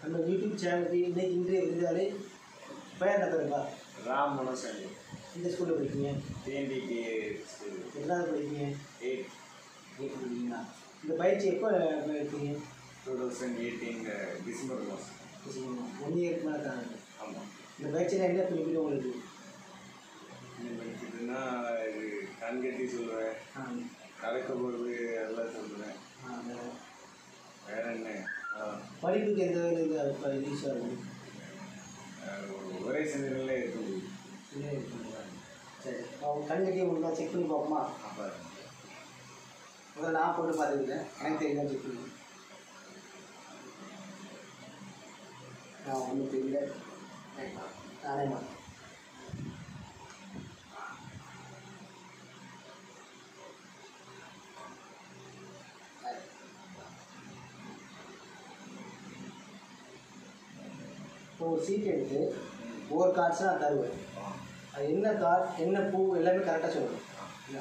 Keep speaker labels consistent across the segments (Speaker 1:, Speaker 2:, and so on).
Speaker 1: நம்ம யூடியூப் சேனலுக்கு இன்னைக்கு இன்றைய விருந்தாளி பெயர் என்ன பேருப்பா
Speaker 2: ராம் மனோசங்கி
Speaker 1: இந்த ஸ்கூலில் படிக்கீங்க
Speaker 2: டிஎன்டிடி ஸ்கூல்
Speaker 1: எத்தனாவது படிக்கீங்க
Speaker 2: எயிட்
Speaker 1: எயிட் படிக்கீங்களா இந்த பயிற்சி எப்போ எடுத்தீங்க
Speaker 2: டூ தௌசண்ட் எயிட்டீன் டிசம்பர் மாதம்
Speaker 1: ஒன் இயருக்கு மேலே தான்
Speaker 2: ஆமாம்
Speaker 1: இந்த பயிற்சியில் என்ன குறிப்பிட்டு உங்களுக்கு
Speaker 2: என்ன படிச்சதுன்னா இது கண் கட்டி சொல்லுவேன்
Speaker 1: ஆ
Speaker 2: நடக்க போகிறது எல்லாம் சொல்லுவேன்
Speaker 1: ஆ வேற.
Speaker 2: வேற என்ன ஆ,
Speaker 1: படிப்புக்கு எந்த வகையில் இப்போ ஈஸியாக இருக்கும்
Speaker 2: அஹ், ஒரே சிந்தனையில் இருக்க முடியும்
Speaker 1: இல்லை இருக்குங்களா? சரி அவங்க கண் கட்டி உங்களுக்கு செக் பண்ணி பார்ப்போமா
Speaker 2: அப்போ
Speaker 1: முதல்ல நான் போட்டு பார்த்துக்கிறேன் எனக்கு தெரியல செக் பண்ணி நான் ஒன்றும் தெரியல நானே மாட்டேன் இப்போ ஒரு சீட் எடுத்து ஒவ்வொரு கார்ட்ஸும் நான் தருவேன் அது என்ன கார்ட் என்ன பூ எல்லாமே கரெக்டாக சொல்லணும் என்ன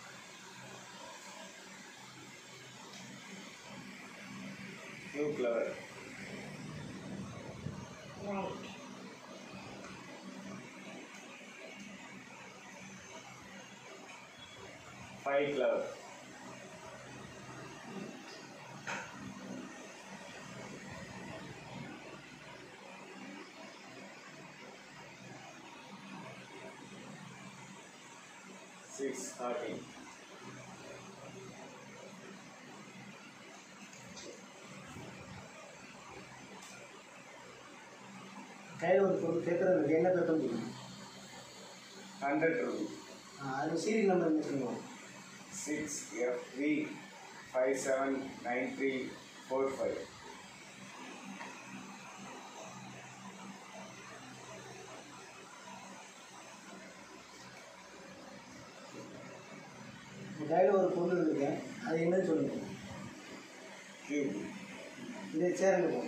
Speaker 2: blue flower five flower six thirty
Speaker 1: கையில் ஒரு பொருள் கேட்குறது என்ன பேப்பர் சொல்லணும்
Speaker 2: ஹண்ட்ரட் ருபி
Speaker 1: அது சீரியல் நம்பர் என்ன சொல்லுவோம்
Speaker 2: six F three five seven nine three four five
Speaker 1: உங்கள் கையில் ஒரு பொருள் இருக்கேன் அது என்னன்னு சொல்லுங்க
Speaker 2: கியூப்
Speaker 1: இதை சேருங்க போ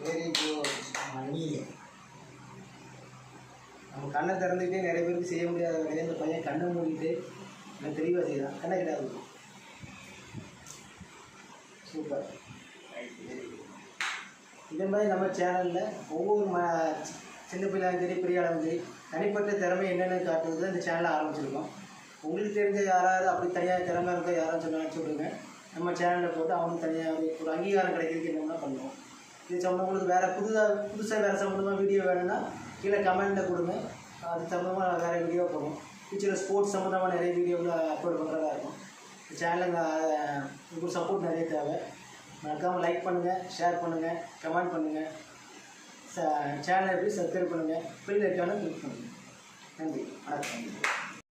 Speaker 1: வெரி குட் மணி நம்ம கண்ணை திறந்துக்கிட்டே நிறைய பேருக்கு செய்ய முடியாத வேலையை இந்த பையன் கண்ணை மூடிட்டு எனக்கு தெளிவாக செய்யலாம் கண்ணை கிடையாது சூப்பர் இதே மாதிரி நம்ம சேனலில் ஒவ்வொரு ம சின்ன பிள்ளைங்க சரி பெரிய ஆளும் சரி தனிப்பட்ட திறமை என்னென்னு காட்டுறது தான் இந்த சேனலை ஆரம்பிச்சிருக்கோம் உங்களுக்கு தெரிஞ்ச யாராவது அப்படி தனியாக திறமை இருக்க யாராவது சொன்னாலும் சொல்லுங்க நம்ம சேனலில் போட்டு அவனுக்கு தனியாக ஒரு ஒரு அங்கீகாரம் கிடைக்கிறதுக்கு என்னென்ன பண்ணுவோம் இது சொன்னவங்களுக்கு வேறு புதுதாக புதுசாக வேறு சம்மந்தமாக வீடியோ வேணும்னா கீழே கமெண்ட்டில் கொடுங்க அது சம்மந்தமாக நான் வேறு வீடியோ போடுவோம் ஃபியூச்சரில் ஸ்போர்ட்ஸ் சம்மந்தமாக நிறைய வீடியோவில் அப்லோட் பண்ணுறதா இருக்கும் இந்த சேனலுங்க உங்களுக்கு சப்போர்ட் நிறைய தேவை மறக்காமல் லைக் பண்ணுங்கள் ஷேர் பண்ணுங்கள் கமெண்ட் பண்ணுங்கள் சேனலை எப்படி சப்ஸ்கிரைப் பண்ணுங்கள் பெல் ஐக்கானை கிளிக் பண்ணுங்கள் நன்றி வணக்கம்